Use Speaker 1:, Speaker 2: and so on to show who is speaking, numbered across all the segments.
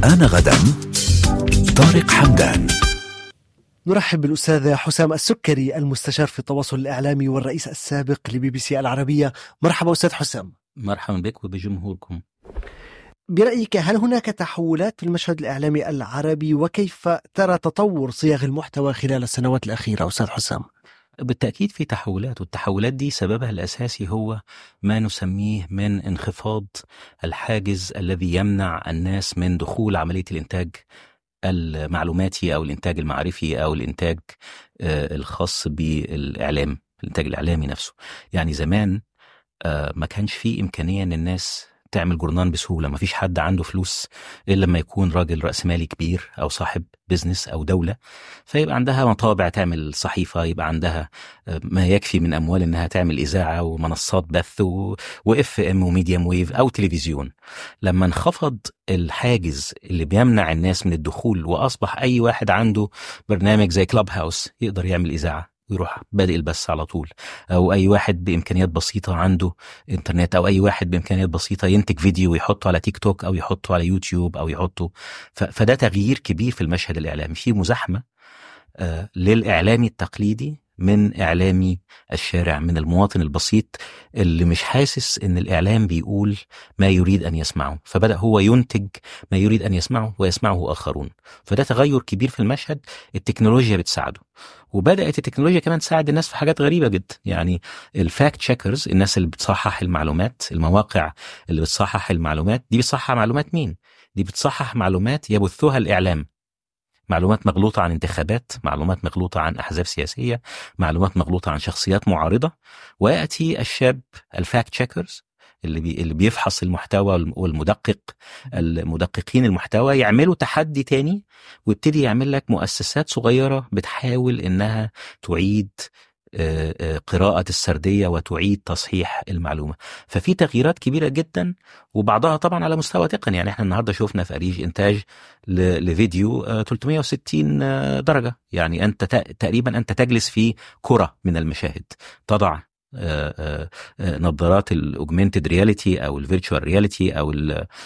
Speaker 1: آن غدا طارق حمدان
Speaker 2: نرحب بالأستاذ حسام السكري المستشار في التواصل الإعلامي والرئيس السابق لبي بي سي العربية مرحبا أستاذ حسام
Speaker 3: مرحبا بك وبجمهوركم
Speaker 2: برأيك هل هناك تحولات في المشهد الإعلامي العربي وكيف ترى تطور صياغ المحتوى خلال السنوات الأخيرة أستاذ حسام؟
Speaker 3: بالتأكيد في تحولات والتحولات دي سببها الأساسي هو ما نسميه من انخفاض الحاجز الذي يمنع الناس من دخول عملية الإنتاج المعلوماتي أو الإنتاج المعرفي أو الإنتاج الخاص بالإعلام الإنتاج الإعلامي نفسه يعني زمان ما كانش فيه إمكانية أن الناس تعمل جورنان بسهوله ما فيش حد عنده فلوس الا لما يكون راجل راس مالي كبير او صاحب بزنس او دوله فيبقى عندها مطابع تعمل صحيفه يبقى عندها ما يكفي من اموال انها تعمل اذاعه ومنصات بث واف ام وميديم ويف او تلفزيون لما انخفض الحاجز اللي بيمنع الناس من الدخول واصبح اي واحد عنده برنامج زي كلاب هاوس يقدر يعمل اذاعه ويروح بادئ البث على طول او اي واحد بامكانيات بسيطه عنده انترنت او اي واحد بامكانيات بسيطه ينتج فيديو ويحطه على تيك توك او يحطه على يوتيوب او يحطه ف... فده تغيير كبير في المشهد الاعلامي في مزاحمه آه للاعلامي التقليدي من اعلامي الشارع من المواطن البسيط اللي مش حاسس ان الاعلام بيقول ما يريد ان يسمعه فبدا هو ينتج ما يريد ان يسمعه ويسمعه اخرون فده تغير كبير في المشهد التكنولوجيا بتساعده وبدات التكنولوجيا كمان تساعد الناس في حاجات غريبه جدا يعني الفاكت تشيكرز الناس اللي بتصحح المعلومات المواقع اللي بتصحح المعلومات دي بتصحح معلومات مين دي بتصحح معلومات يبثها الاعلام معلومات مغلوطة عن انتخابات معلومات مغلوطة عن أحزاب سياسية معلومات مغلوطة عن شخصيات معارضة ويأتي الشاب الفاكت تشيكرز اللي, بي اللي بيفحص المحتوى والمدقق المدققين المحتوى يعملوا تحدي تاني ويبتدي يعمل لك مؤسسات صغيرة بتحاول إنها تعيد قراءة السردية وتعيد تصحيح المعلومة ففي تغييرات كبيرة جدا وبعضها طبعا على مستوى تقني يعني احنا النهاردة شفنا في أريج إنتاج لفيديو 360 درجة يعني أنت تقريبا أنت تجلس في كرة من المشاهد تضع نظارات الاوجمانتد رياليتي او الفيرتشوال رياليتي او ال ال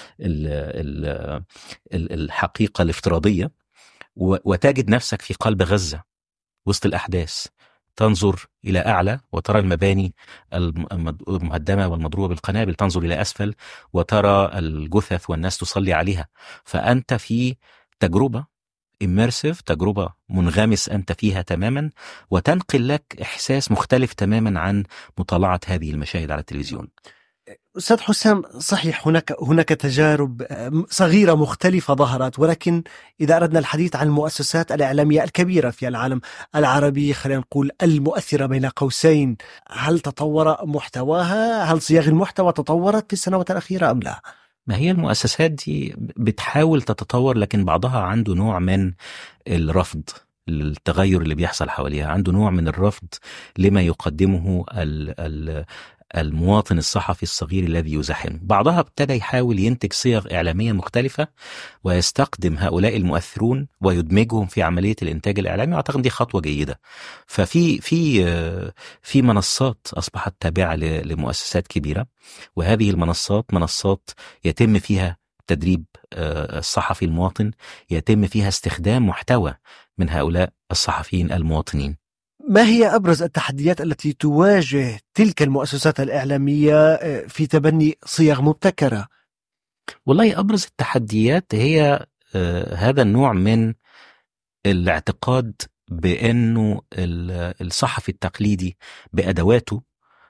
Speaker 3: ال الحقيقه الافتراضيه وتجد نفسك في قلب غزه وسط الاحداث تنظر إلى أعلى وترى المباني المهدمة والمضروبة بالقنابل تنظر إلى أسفل وترى الجثث والناس تصلي عليها فأنت في تجربة immersive تجربة منغمس أنت فيها تماما وتنقل لك إحساس مختلف تماما عن مطالعة هذه المشاهد على التلفزيون
Speaker 2: استاذ حسام صحيح هناك هناك تجارب صغيره مختلفه ظهرت ولكن اذا اردنا الحديث عن المؤسسات الاعلاميه الكبيره في العالم العربي خلينا نقول المؤثره بين قوسين هل تطور محتواها؟ هل صياغ المحتوى تطورت في السنوات الاخيره ام لا؟
Speaker 3: ما هي المؤسسات دي بتحاول تتطور لكن بعضها عنده نوع من الرفض التغير اللي بيحصل حواليها عنده نوع من الرفض لما يقدمه ال ال المواطن الصحفي الصغير الذي يزاحمه بعضها ابتدى يحاول ينتج صيغ إعلامية مختلفة ويستخدم هؤلاء المؤثرون ويدمجهم في عملية الإنتاج الإعلامي أعتقد دي خطوة جيدة ففي في في منصات أصبحت تابعة لمؤسسات كبيرة وهذه المنصات منصات يتم فيها تدريب الصحفي المواطن يتم فيها استخدام محتوى من هؤلاء الصحفيين المواطنين
Speaker 2: ما هي ابرز التحديات التي تواجه تلك المؤسسات الاعلاميه في تبني صيغ مبتكره؟
Speaker 3: والله ابرز التحديات هي هذا النوع من الاعتقاد بانه الصحفي التقليدي بادواته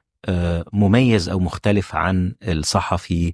Speaker 3: مميز او مختلف عن الصحفي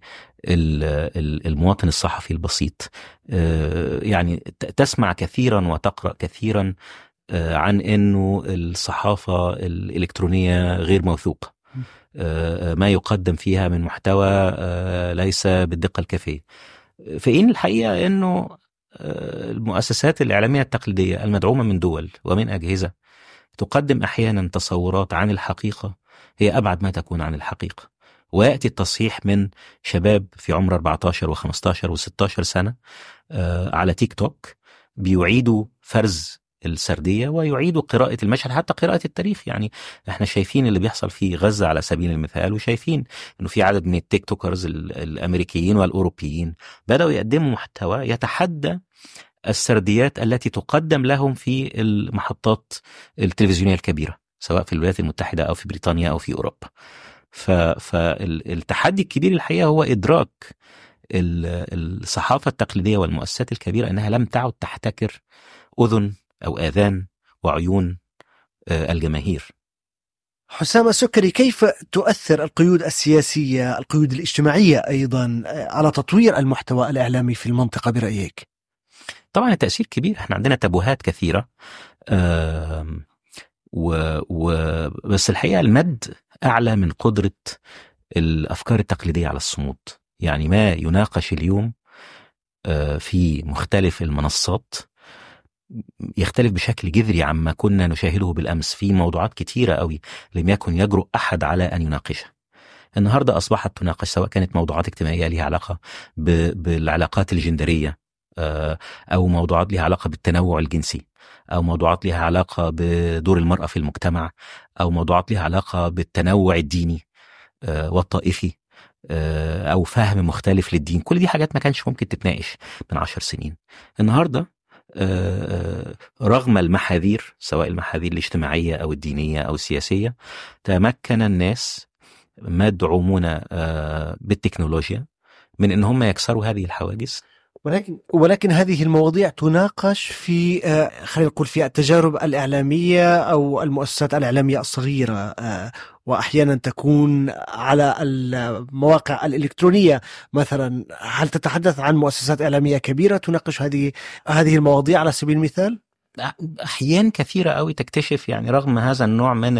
Speaker 3: المواطن الصحفي البسيط يعني تسمع كثيرا وتقرا كثيرا عن انه الصحافه الالكترونيه غير موثوقه ما يقدم فيها من محتوى ليس بالدقه الكافيه في ان الحقيقه انه المؤسسات الاعلاميه التقليديه المدعومه من دول ومن اجهزه تقدم احيانا تصورات عن الحقيقه هي ابعد ما تكون عن الحقيقه وياتي التصحيح من شباب في عمر 14 و15 و16 سنه على تيك توك بيعيدوا فرز السرديه ويعيدوا قراءه المشهد حتى قراءه التاريخ يعني احنا شايفين اللي بيحصل في غزه على سبيل المثال وشايفين انه في عدد من التيك توكرز الامريكيين والاوروبيين بداوا يقدموا محتوى يتحدى السرديات التي تقدم لهم في المحطات التلفزيونيه الكبيره سواء في الولايات المتحده او في بريطانيا او في اوروبا. فالتحدي الكبير الحقيقه هو ادراك الصحافه التقليديه والمؤسسات الكبيره انها لم تعد تحتكر اذن او اذان وعيون آه، الجماهير.
Speaker 2: حسام السكري كيف تؤثر القيود السياسيه، القيود الاجتماعيه ايضا آه، على تطوير المحتوى الاعلامي في المنطقه برايك؟
Speaker 3: طبعا التاثير كبير، احنا عندنا تابوهات كثيره و... و... بس الحقيقه المد اعلى من قدره الافكار التقليديه على الصمود يعني ما يناقش اليوم آه، في مختلف المنصات يختلف بشكل جذري عما كنا نشاهده بالامس في موضوعات كتيره قوي لم يكن يجرؤ احد على ان يناقشها النهارده اصبحت تناقش سواء كانت موضوعات اجتماعيه لها علاقه بالعلاقات الجندريه آه، او موضوعات لها علاقه بالتنوع الجنسي او موضوعات لها علاقه بدور المراه في المجتمع او موضوعات لها علاقه بالتنوع الديني آه، والطائفي آه، او فهم مختلف للدين كل دي حاجات ما كانش ممكن تتناقش من عشر سنين النهارده آه، رغم المحاذير سواء المحاذير الاجتماعيه او الدينيه او السياسيه تمكن الناس مدعومون بالتكنولوجيا من ان هم يكسروا هذه الحواجز
Speaker 2: ولكن ولكن هذه المواضيع تناقش في آه، خلينا نقول في التجارب الاعلاميه او المؤسسات الاعلاميه الصغيره آه، واحيانا تكون على المواقع الالكترونيه مثلا هل تتحدث عن مؤسسات اعلاميه كبيره تناقش هذه هذه المواضيع على سبيل المثال؟
Speaker 3: احيان كثيره قوي تكتشف يعني رغم هذا النوع من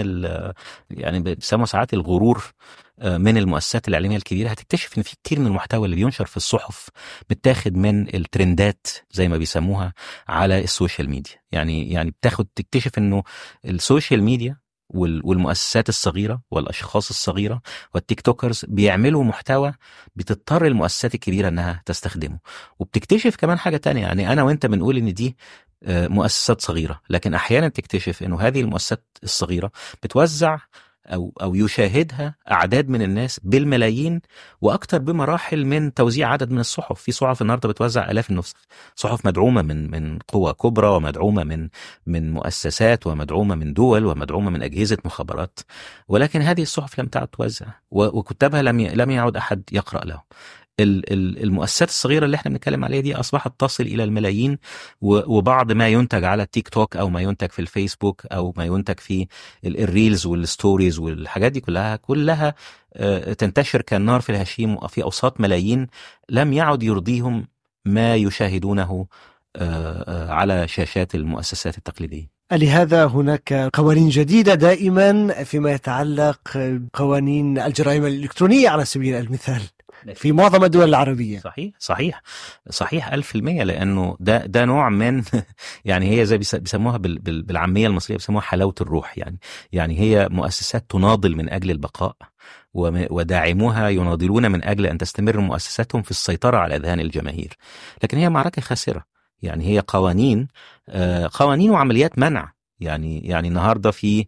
Speaker 3: يعني بيسموه ساعات الغرور آه، من المؤسسات الاعلاميه الكبيره هتكتشف ان في كتير من المحتوى اللي بينشر في الصحف متاخد من الترندات زي ما بيسموها على السوشيال ميديا يعني يعني بتاخد تكتشف انه السوشيال ميديا والمؤسسات الصغيرة والأشخاص الصغيرة والتيك توكرز بيعملوا محتوى بتضطر المؤسسات الكبيرة أنها تستخدمه وبتكتشف كمان حاجة تانية يعني أنا وأنت بنقول إن دي آه، مؤسسات صغيرة لكن أحيانا تكتشف أنه هذه المؤسسات الصغيرة بتوزع او او يشاهدها اعداد من الناس بالملايين واكثر بمراحل من توزيع عدد من الصحف في صحف النهارده بتوزع الاف النسخ صحف مدعومه من من قوى كبرى ومدعومه من من مؤسسات ومدعومه من دول ومدعومه من اجهزه مخابرات ولكن هذه الصحف لم تعد توزع وكتابها لم لم يعد احد يقرا له المؤسسات الصغيره اللي احنا بنتكلم عليها دي اصبحت تصل الى الملايين وبعض ما ينتج على التيك توك او ما ينتج في الفيسبوك او ما ينتج في الريلز والستوريز والحاجات دي كلها كلها آه، تنتشر كالنار في الهشيم في اوساط ملايين لم يعد يرضيهم ما يشاهدونه آه، آه، على شاشات المؤسسات التقليديه
Speaker 2: لهذا هناك قوانين جديدة دائما فيما يتعلق بقوانين الجرائم الإلكترونية على سبيل المثال في معظم الدول العربية
Speaker 3: صحيح صحيح صحيح ألف في المية لأنه ده ده نوع من يعني هي زي بيسموها بالعامية المصرية بيسموها حلاوة الروح يعني يعني هي مؤسسات تناضل من أجل البقاء وداعموها يناضلون من أجل أن تستمر مؤسساتهم في السيطرة على أذهان الجماهير لكن هي معركة خاسرة يعني هي قوانين آه، قوانين وعمليات منع يعني يعني النهارده في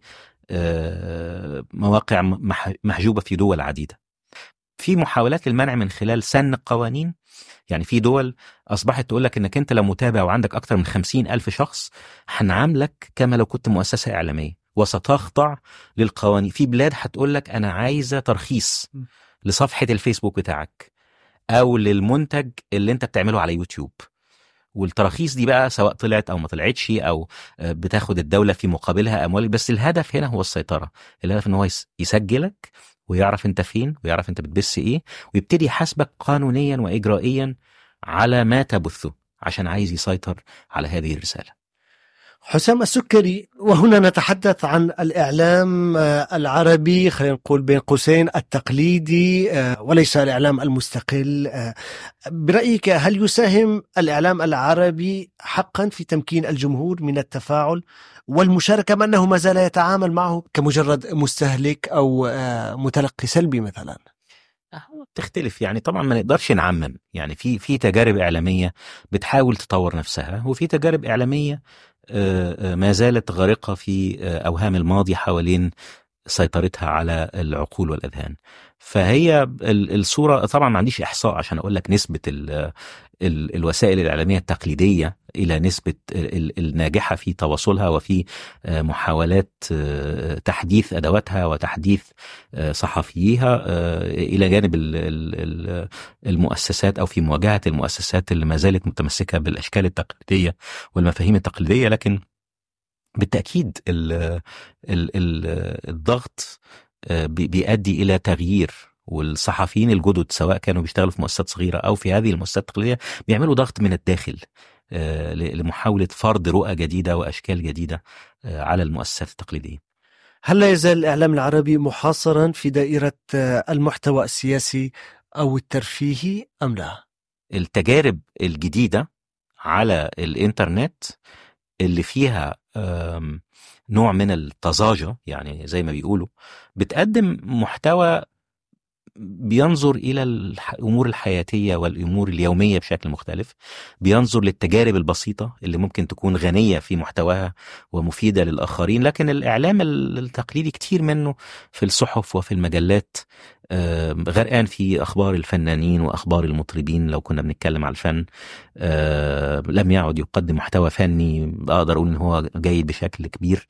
Speaker 3: آه، مواقع محجوبه في دول عديده في محاولات للمنع من خلال سن القوانين يعني في دول أصبحت تقول لك إنك أنت لو متابع وعندك أكثر من خمسين ألف شخص هنعاملك كما لو كنت مؤسسة إعلامية وستخضع للقوانين في بلاد هتقول لك أنا عايزة ترخيص لصفحة الفيسبوك بتاعك أو للمنتج اللي أنت بتعمله على يوتيوب والتراخيص دي بقى سواء طلعت او ما طلعتش او آه، بتاخد الدوله في مقابلها اموال بس الهدف هنا هو السيطره الهدف ان هو يسجلك ويعرف انت فين ويعرف انت بتبث ايه ويبتدي يحاسبك قانونيا واجرائيا على ما تبثه عشان عايز يسيطر على هذه الرساله
Speaker 2: حسام السكري وهنا نتحدث عن الإعلام آه، العربي خلينا نقول بين قوسين التقليدي آه، وليس الإعلام المستقل آه، برأيك هل يساهم الإعلام العربي حقا في تمكين الجمهور من التفاعل والمشاركة أم أنه ما زال يتعامل معه كمجرد مستهلك أو متلقي سلبي مثلا
Speaker 3: تختلف يعني طبعا ما نقدرش نعمم يعني في في تجارب اعلاميه بتحاول تطور نفسها وفي تجارب اعلاميه آه، آه، ما زالت غارقة في آه، أوهام الماضي حوالين سيطرتها على العقول والأذهان فهي ال- الصورة طبعا ما عنديش إحصاء عشان أقول لك نسبة ال ال الوسائل الإعلامية التقليدية إلى نسبة ال- ال- الناجحة في تواصلها وفي آه، محاولات آه، تحديث أدواتها وتحديث آه، صحفييها آه، إلى جانب ال- ال- ال- المؤسسات أو في مواجهة المؤسسات اللي ما زالت متمسكة بالأشكال التقليدية والمفاهيم التقليدية لكن بالتأكيد ال ال ال الضغط آه، بي- بيؤدي إلى تغيير والصحفيين الجدد سواء كانوا بيشتغلوا في مؤسسات صغيرة أو في هذه المؤسسات التقليدية بيعملوا ضغط من الداخل آه، ل- لمحاولة فرض رؤى جديدة وأشكال جديدة آه، على المؤسسات التقليدية
Speaker 2: هل لا يزال الإعلام العربي محاصرا في دائرة آه، المحتوى السياسي أو الترفيهي أم لا؟
Speaker 3: التجارب الجديدة على الإنترنت اللي فيها آم، نوع من الطزاجة يعني زي ما بيقولوا بتقدم محتوى بينظر إلى الح- الأمور الحياتية والأمور اليومية بشكل مختلف بينظر للتجارب البسيطة اللي ممكن تكون غنية في محتواها ومفيدة للآخرين لكن الإعلام ال- التقليدي كتير منه في الصحف وفي المجلات آم، غرقان في أخبار الفنانين وأخبار المطربين لو كنا بنتكلم على الفن آه، لم يعد يقدم محتوى فني أقدر أقول إن هو جيد بشكل كبير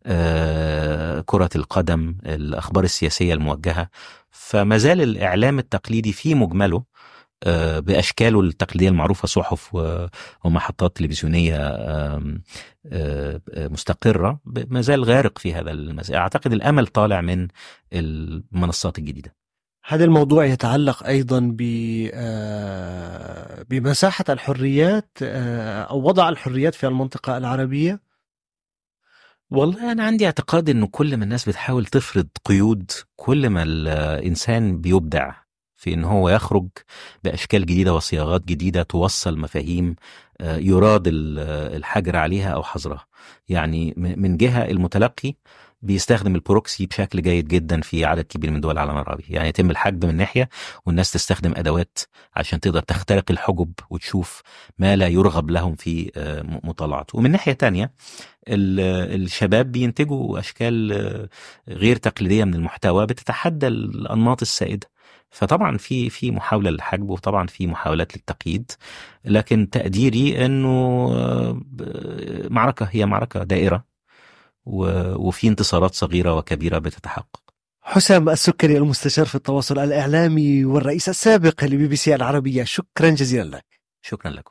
Speaker 3: آه، كرة القدم الأخبار السياسية الموجهة فما زال الإعلام التقليدي في مجمله آه، بأشكاله التقليدية المعروفة صحف و- ومحطات تلفزيونية آم، آه، آه، مستقرة ب- ما زال غارق في هذا المسألة أعتقد الأمل طالع من المنصات الجديدة
Speaker 2: هذا الموضوع يتعلق أيضا ب آه، بمساحة الحريات آه، أو وضع الحريات في المنطقة العربية
Speaker 3: والله أنا عندي اعتقاد إنه كل ما الناس بتحاول تفرض قيود كل ما الإنسان بيبدع في إن هو يخرج بأشكال جديدة وصياغات جديدة توصل مفاهيم آه، يراد ال- آه، الحجر عليها أو حظرها يعني م- من جهة المتلقي بيستخدم البروكسي بشكل جيد جدا في عدد كبير من دول العالم العربي يعني يتم الحجب من ناحية والناس تستخدم أدوات عشان تقدر تخترق الحجب وتشوف ما لا يرغب لهم في آه، م- مطالعته ومن ناحية تانية ال- الشباب بينتجوا اشكال آه، غير تقليديه من المحتوى بتتحدى الانماط السائده فطبعا في في محاوله للحجب وطبعا في محاولات للتقييد لكن تقديري انه آه، ب- معركه هي معركه دائره و- وفي انتصارات صغيره وكبيره بتتحقق
Speaker 2: حسام السكري المستشار في التواصل الإعلامي والرئيس السابق لبي بي سي العربية شكرا جزيلا لك
Speaker 3: شكرا لكم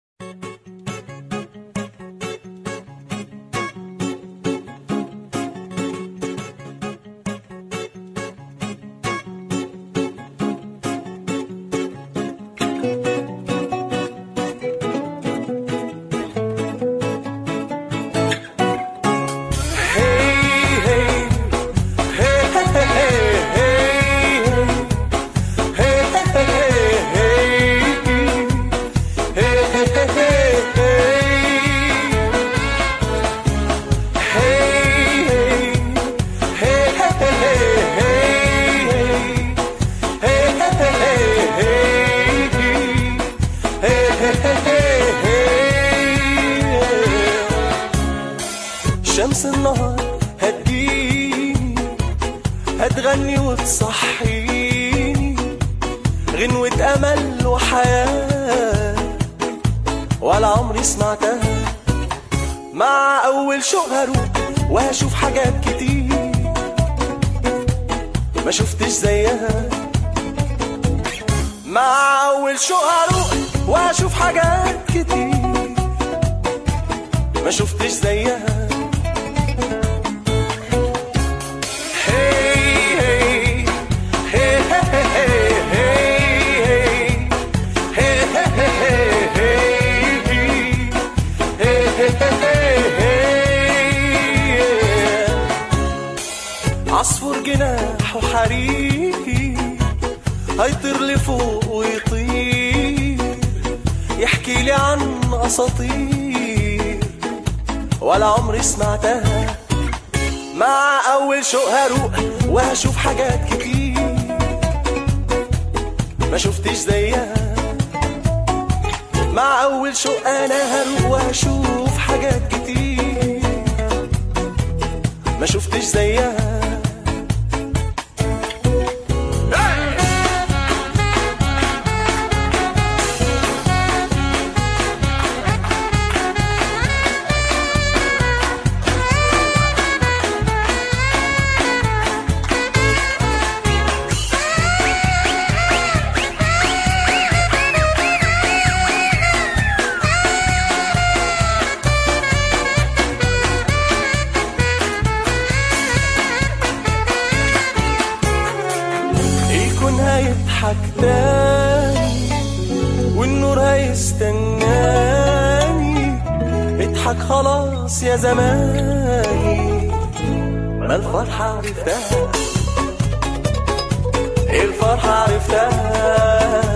Speaker 4: شمس النهار هتجيني هتغني وتصحيني غنوة أمل وحياة ولا عمري سمعتها مع أول شوق هروح وهشوف حاجات كتير ما شفتش زيها مع أول شوق هروح وهشوف حاجات كتير ما شفتش زيها هي هي هي عصفور جناحه حريقي هيطير لفوق ويطير يحكي لي عن اساطير ولا عمري سمعتها مع اول شوق هروق وهشوف حاجات كتير ما شفتش زيها مع اول شوق انا هروق وهشوف حاجات كتير ما شفتش زيها يكون هيضحك تاني والنور هيستناني اضحك خلاص يا زماني ما الفرحة عرفتها الفرحة عرفتها